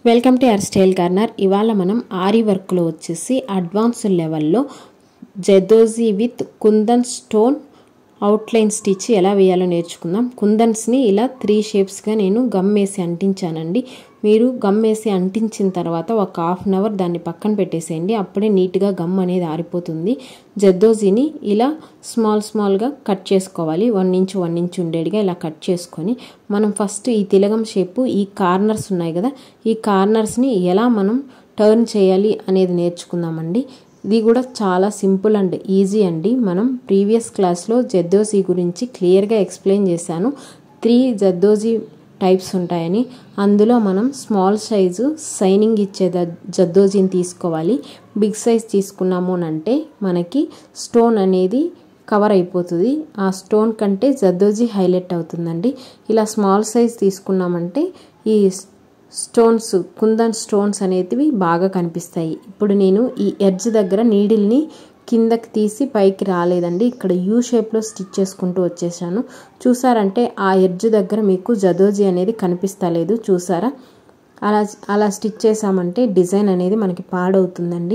welcome to hair style corner ఇవాళ మనం ఆరి వర్క్లో వచ్చేసి అడ్వాన్స్ లెవెల్లో zardozi with kundan stone outline stitch ఎలా వేయాలో నేర్చుకుందాం కుందన్స్ని ఇలా త్రీ షేప్స్గా నేను గమ్ వేసి అంటించానండి మీరు గమ్ వేసి అంటించిన తర్వాత ఒక హాఫ్ అన్ అవర్ దాన్ని పక్కన పెట్టేసేయండి అప్పుడే నీట్గా గమ్ అనేది ఆరిపోతుంది జద్దోజీని ఇలా స్మాల్ స్మాల్గా కట్ చేసుకోవాలి వన్ ఇంచ్ వన్ ఇంచ్ ఉండేటిగా ఇలా కట్ చేసుకొని మనం ఫస్ట్ ఈ తిలగం షేపు ఈ కార్నర్స్ ఉన్నాయి కదా ఈ కార్నర్స్ని ఎలా మనం టర్న్ చేయాలి అనేది నేర్చుకుందామండి ఇది కూడా చాలా సింపుల్ అండ్ ఈజీ అండి మనం ప్రీవియస్ క్లాస్లో జద్దోజీ గురించి క్లియర్గా ఎక్స్ప్లెయిన్ చేశాను త్రీ జద్దోజీ టైప్స్ ఉంటాయని అందులో మనం స్మాల్ సైజు సైనింగ్ ఇచ్చే జద్దోజీని తీసుకోవాలి బిగ్ సైజ్ తీసుకున్నాము అంటే మనకి స్టోన్ అనేది కవర్ అయిపోతుంది ఆ స్టోన్ కంటే జద్దోజీ హైలైట్ అవుతుందండి ఇలా స్మాల్ సైజ్ తీసుకున్నామంటే ఈ స్టోన్స్ కుందన్ స్టోన్స్ అనేటివి బాగా కనిపిస్తాయి ఇప్పుడు నేను ఈ ఎడ్జ్ దగ్గర నీడిల్ని కిందకి తీసి పైకి రాలేదండి ఇక్కడ యూ షేప్లో స్టిచ్ చేసుకుంటూ వచ్చేసాను చూసారంటే ఆ ఎడ్జ్ దగ్గర మీకు జదోజీ అనేది కనిపిస్తలేదు చూసారా అలా అలా స్టిచ్ చేసామంటే డిజైన్ అనేది మనకి పాడవుతుందండి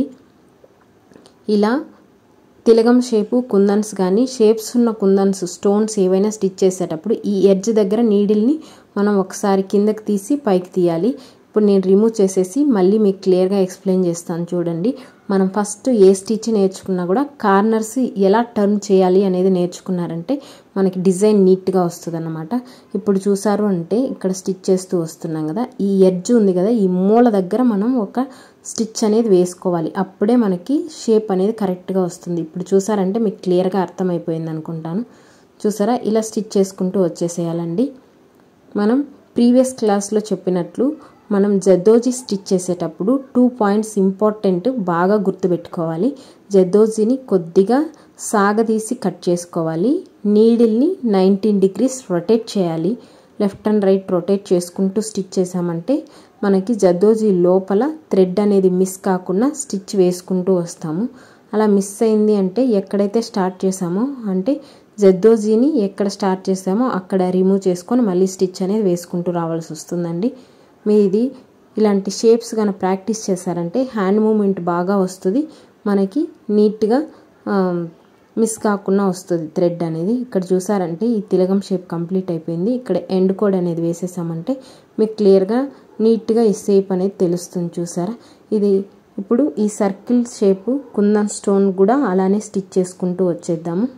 ఇలా తిలగం షేపు కుందన్స్ కానీ షేప్స్ ఉన్న కుందన్స్ స్టోన్స్ ఏవైనా స్టిచ్ చేసేటప్పుడు ఈ ఎడ్జ్ దగ్గర నీడిల్ని మనం ఒకసారి కిందకి తీసి పైకి తీయాలి ఇప్పుడు నేను రిమూవ్ చేసేసి మళ్ళీ మీకు క్లియర్గా ఎక్స్ప్లెయిన్ చేస్తాను చూడండి మనం ఫస్ట్ ఏ స్టిచ్ నేర్చుకున్నా కూడా కార్నర్స్ ఎలా టర్న్ చేయాలి అనేది నేర్చుకున్నారంటే మనకి డిజైన్ నీట్గా వస్తుంది అనమాట ఇప్పుడు చూసారు అంటే ఇక్కడ స్టిచ్ చేస్తూ వస్తున్నాం కదా ఈ ఎడ్జ్ ఉంది కదా ఈ మూల దగ్గర మనం ఒక స్టిచ్ అనేది వేసుకోవాలి అప్పుడే మనకి షేప్ అనేది కరెక్ట్గా వస్తుంది ఇప్పుడు చూసారంటే మీకు క్లియర్గా అర్థమైపోయింది అనుకుంటాను చూసారా ఇలా స్టిచ్ చేసుకుంటూ వచ్చేసేయాలండి మనం ప్రీవియస్ క్లాస్లో చెప్పినట్లు మనం జద్దోజీ స్టిచ్ చేసేటప్పుడు టూ పాయింట్స్ ఇంపార్టెంట్ బాగా గుర్తుపెట్టుకోవాలి జద్దోజీని కొద్దిగా సాగదీసి కట్ చేసుకోవాలి నీడిల్ని నైన్టీన్ డిగ్రీస్ రొటేట్ చేయాలి లెఫ్ట్ అండ్ రైట్ రొటేట్ చేసుకుంటూ స్టిచ్ చేసామంటే మనకి జద్దోజీ లోపల థ్రెడ్ అనేది మిస్ కాకుండా స్టిచ్ వేసుకుంటూ వస్తాము అలా మిస్ అయింది అంటే ఎక్కడైతే స్టార్ట్ చేసామో అంటే జద్దోజీని ఎక్కడ స్టార్ట్ చేసామో అక్కడ రిమూవ్ చేసుకొని మళ్ళీ స్టిచ్ అనేది వేసుకుంటూ రావాల్సి వస్తుందండి మీది ఇలాంటి షేప్స్ కానీ ప్రాక్టీస్ చేశారంటే హ్యాండ్ మూమెంట్ బాగా వస్తుంది మనకి నీట్గా మిస్ కాకుండా వస్తుంది థ్రెడ్ అనేది ఇక్కడ చూసారంటే ఈ తిలగం షేప్ కంప్లీట్ అయిపోయింది ఇక్కడ ఎండ్ కోడ్ అనేది వేసేసామంటే మీకు క్లియర్గా నీట్గా ఈ షేప్ అనేది తెలుస్తుంది చూసారా ఇది ఇప్పుడు ఈ సర్కిల్ షేపు కుందన్ స్టోన్ కూడా అలానే స్టిచ్ చేసుకుంటూ వచ్చేద్దాము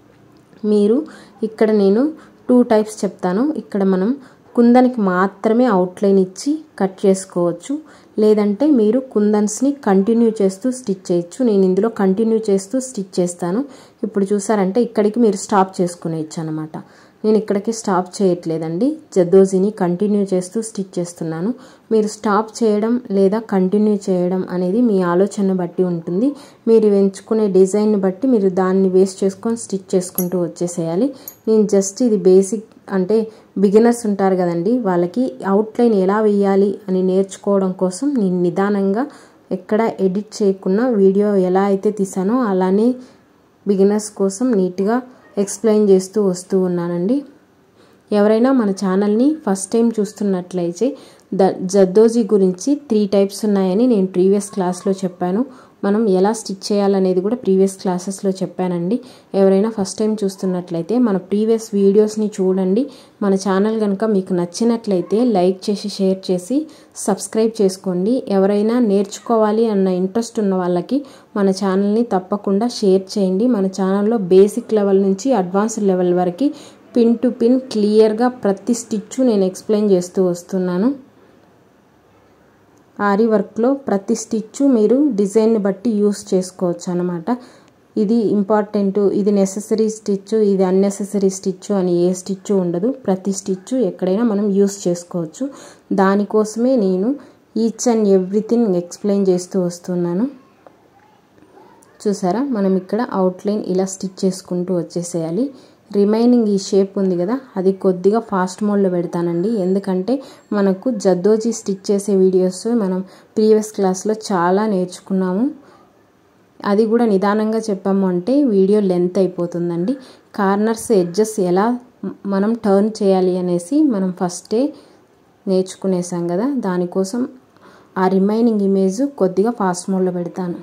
మీరు ఇక్కడ నేను టూ టైప్స్ చెప్తాను ఇక్కడ మనం కుందన్కి మాత్రమే అవుట్లైన్ ఇచ్చి కట్ చేసుకోవచ్చు లేదంటే మీరు కుందన్స్ని కంటిన్యూ చేస్తూ స్టిచ్ చేయొచ్చు నేను ఇందులో కంటిన్యూ చేస్తూ స్టిచ్ చేస్తాను ఇప్పుడు చూసారంటే ఇక్కడికి మీరు స్టాప్ చేసుకునేయచ్చు అనమాట నేను ఇక్కడికి స్టాప్ చేయట్లేదండి జద్దోజీని కంటిన్యూ చేస్తూ స్టిచ్ చేస్తున్నాను మీరు స్టాప్ చేయడం లేదా కంటిన్యూ చేయడం అనేది మీ ఆలోచన బట్టి ఉంటుంది మీరు ఎంచుకునే డిజైన్ని బట్టి మీరు దాన్ని వేస్ట్ చేసుకొని స్టిచ్ చేసుకుంటూ వచ్చేసేయాలి నేను జస్ట్ ఇది బేసిక్ అంటే బిగినర్స్ ఉంటారు కదండి వాళ్ళకి అవుట్లైన్ ఎలా వేయాలి అని నేర్చుకోవడం కోసం నేను నిదానంగా ఎక్కడ ఎడిట్ చేయకుండా వీడియో ఎలా అయితే తీసానో అలానే బిగినర్స్ కోసం నీట్గా ఎక్స్ప్లెయిన్ చేస్తూ వస్తూ ఉన్నానండి ఎవరైనా మన ఛానల్ని ఫస్ట్ టైం చూస్తున్నట్లయితే ద జద్దోజీ గురించి త్రీ టైప్స్ ఉన్నాయని నేను ప్రీవియస్ క్లాస్లో చెప్పాను మనం ఎలా స్టిచ్ చేయాలనేది కూడా ప్రీవియస్ క్లాసెస్లో చెప్పానండి ఎవరైనా ఫస్ట్ టైం చూస్తున్నట్లయితే మన ప్రీవియస్ వీడియోస్ని చూడండి మన ఛానల్ కనుక మీకు నచ్చినట్లయితే లైక్ చేసి షేర్ చేసి సబ్స్క్రైబ్ చేసుకోండి ఎవరైనా నేర్చుకోవాలి అన్న ఇంట్రెస్ట్ ఉన్న వాళ్ళకి మన ఛానల్ని తప్పకుండా షేర్ చేయండి మన ఛానల్లో బేసిక్ లెవెల్ నుంచి అడ్వాన్స్ లెవెల్ వరకు పిన్ టు పిన్ క్లియర్గా ప్రతి స్టిచ్ నేను ఎక్స్ప్లెయిన్ చేస్తూ వస్తున్నాను ఆరి వర్క్లో ప్రతి స్టిచ్ మీరు డిజైన్ని బట్టి యూస్ చేసుకోవచ్చు అనమాట ఇది ఇంపార్టెంట్ ఇది నెససరీ స్టిచ్ ఇది అన్నెసెసరీ స్టిచ్ అని ఏ స్టిచ్ ఉండదు ప్రతి స్టిచ్ ఎక్కడైనా మనం యూస్ చేసుకోవచ్చు దానికోసమే నేను ఈచ్ అండ్ ఎవ్రీథింగ్ ఎక్స్ప్లెయిన్ చేస్తూ వస్తున్నాను చూసారా మనం ఇక్కడ అవుట్లైన్ ఇలా స్టిచ్ చేసుకుంటూ వచ్చేసేయాలి రిమైనింగ్ ఈ షేప్ ఉంది కదా అది కొద్దిగా ఫాస్ట్ మోడ్లో పెడతానండి ఎందుకంటే మనకు జద్దోజీ స్టిచ్ చేసే వీడియోస్ మనం ప్రీవియస్ క్లాస్లో చాలా నేర్చుకున్నాము అది కూడా నిదానంగా చెప్పాము అంటే వీడియో లెంత్ అయిపోతుందండి కార్నర్స్ ఎడ్జెస్ ఎలా మనం టర్న్ చేయాలి అనేసి మనం ఫస్టే నేర్చుకునేసాం కదా దానికోసం ఆ రిమైనింగ్ ఇమేజ్ కొద్దిగా ఫాస్ట్ మోడ్లో పెడతాను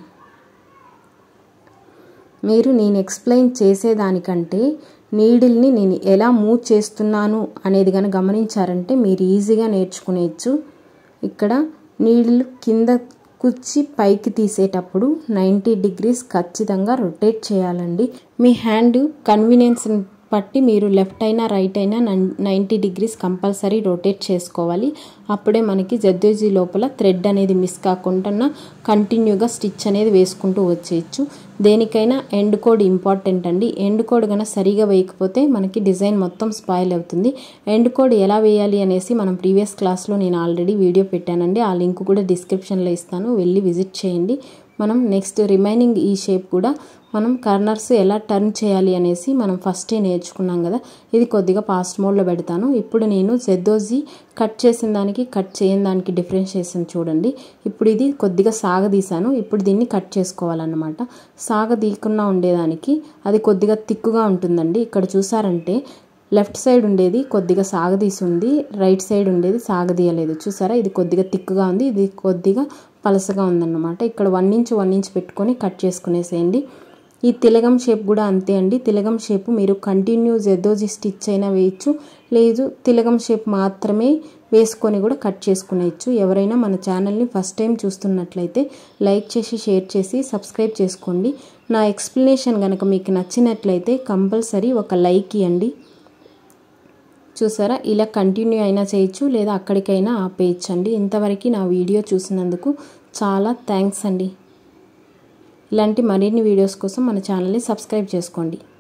మీరు నేను ఎక్స్ప్లెయిన్ చేసేదానికంటే నీడిల్ని నేను ఎలా మూవ్ చేస్తున్నాను అనేది కనుక గమనించారంటే మీరు ఈజీగా నేర్చుకునేయచ్చు ఇక్కడ నీడిల్ కింద కుచ్చి పైకి తీసేటప్పుడు నైంటీ డిగ్రీస్ ఖచ్చితంగా రొటేట్ చేయాలండి మీ హ్యాండ్ కన్వీనియన్స్ని బట్టి మీరు లెఫ్ట్ అయినా రైట్ అయినా నైంటీ డిగ్రీస్ కంపల్సరీ రొటేట్ చేసుకోవాలి అప్పుడే మనకి జద్దోజీ లోపల థ్రెడ్ అనేది మిస్ కాకుండా కంటిన్యూగా స్టిచ్ అనేది వేసుకుంటూ వచ్చేయచ్చు దేనికైనా ఎండ్ కోడ్ ఇంపార్టెంట్ అండి ఎండ్ కోడ్ కనుక సరిగా వేయకపోతే మనకి డిజైన్ మొత్తం స్పాయిల్ అవుతుంది ఎండ్ కోడ్ ఎలా వేయాలి అనేసి మనం ప్రీవియస్ క్లాస్లో నేను ఆల్రెడీ వీడియో పెట్టానండి ఆ లింక్ కూడా డిస్క్రిప్షన్లో ఇస్తాను వెళ్ళి విజిట్ చేయండి మనం నెక్స్ట్ రిమైనింగ్ ఈ షేప్ కూడా మనం కర్నర్స్ ఎలా టర్న్ చేయాలి అనేసి మనం ఫస్టే నేర్చుకున్నాం కదా ఇది కొద్దిగా పాస్ట్ మోడ్లో పెడతాను ఇప్పుడు నేను జెద్దోజీ కట్ చేసిన దానికి కట్ చేయని దానికి డిఫరెన్షియేషన్ చూడండి ఇప్పుడు ఇది కొద్దిగా సాగదీశాను ఇప్పుడు దీన్ని కట్ చేసుకోవాలన్నమాట సాగదీయకుండా ఉండేదానికి అది కొద్దిగా తిక్కుగా ఉంటుందండి ఇక్కడ చూసారంటే లెఫ్ట్ సైడ్ ఉండేది కొద్దిగా సాగదీసి ఉంది రైట్ సైడ్ ఉండేది సాగదీయలేదు చూసారా ఇది కొద్దిగా తిక్కుగా ఉంది ఇది కొద్దిగా పలసగా ఉందన్నమాట ఇక్కడ వన్ ఇంచ్ వన్ ఇంచ్ పెట్టుకొని కట్ చేసుకునేసేయండి ఈ తిలగం షేప్ కూడా అంతే అండి తిలగం షేప్ మీరు కంటిన్యూ జెద్దోజీ స్టిచ్ అయినా వేయచ్చు లేదు తిలగం షేప్ మాత్రమే వేసుకొని కూడా కట్ చేసుకునేయచ్చు ఎవరైనా మన ఛానల్ని ఫస్ట్ టైం చూస్తున్నట్లయితే లైక్ చేసి షేర్ చేసి సబ్స్క్రైబ్ చేసుకోండి నా ఎక్స్ప్లెనేషన్ కనుక మీకు నచ్చినట్లయితే కంపల్సరీ ఒక లైక్ ఇవ్వండి చూసారా ఇలా కంటిన్యూ అయినా చేయొచ్చు లేదా అక్కడికైనా ఆపేయచ్చండి ఇంతవరకు నా వీడియో చూసినందుకు చాలా థ్యాంక్స్ అండి ఇలాంటి మరిన్ని వీడియోస్ కోసం మన ఛానల్ని సబ్స్క్రైబ్ చేసుకోండి